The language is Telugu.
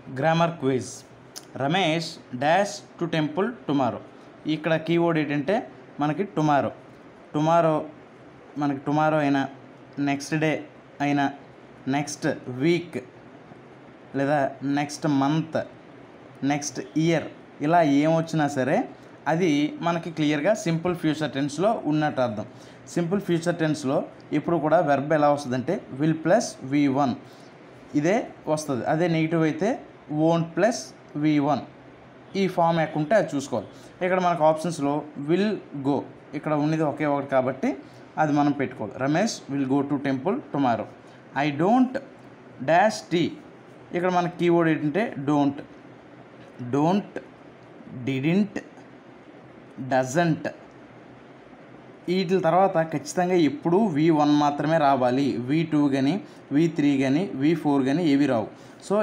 grammar quiz Ramesh dash to temple tomorrow ఇక్కడ కీవర్డ్ ఏంటంటే మనకి టుమారో టుమారో మనకి టుమారో అయినా నెక్స్ట్ డే అయినా నెక్స్ట్ వీక్ లేదా నెక్స్ట్ మంత్ నెక్స్ట్ ఇయర్ ఇలా ఏమొచ్చినా సరే అది మనకి క్లియర్గా సింపుల్ ఫ్యూచర్ టెన్స్లో ఉన్నట్టు అర్థం సింపుల్ ఫ్యూచర్ టెన్స్లో ఇప్పుడు కూడా వెర్బ్ ఎలా వస్తుందంటే విల్ ప్లస్ వి వన్ ఇదే వస్తుంది అదే నెగిటివ్ అయితే ఓన్ ప్లస్ వి వన్ ఈ ఫామ్ ఎక్కుంటే అది చూసుకోవాలి ఇక్కడ మనకు ఆప్షన్స్లో విల్ గో ఇక్కడ ఉన్నది ఒకే ఒకటి కాబట్టి అది మనం పెట్టుకోవాలి Ramesh will go to temple tomorrow I don't dash T ఇక్కడ మనకి కీవర్డ్ ఏంటంటే డోంట్ డోంట్ డిడింట్ డజంట్ వీటి తర్వాత ఖచ్చితంగా ఎప్పుడూ వి వన్ మాత్రమే రావాలి వి టూ కానీ వి త్రీ కానీ వి ఫోర్ కానీ ఏవి రావు సో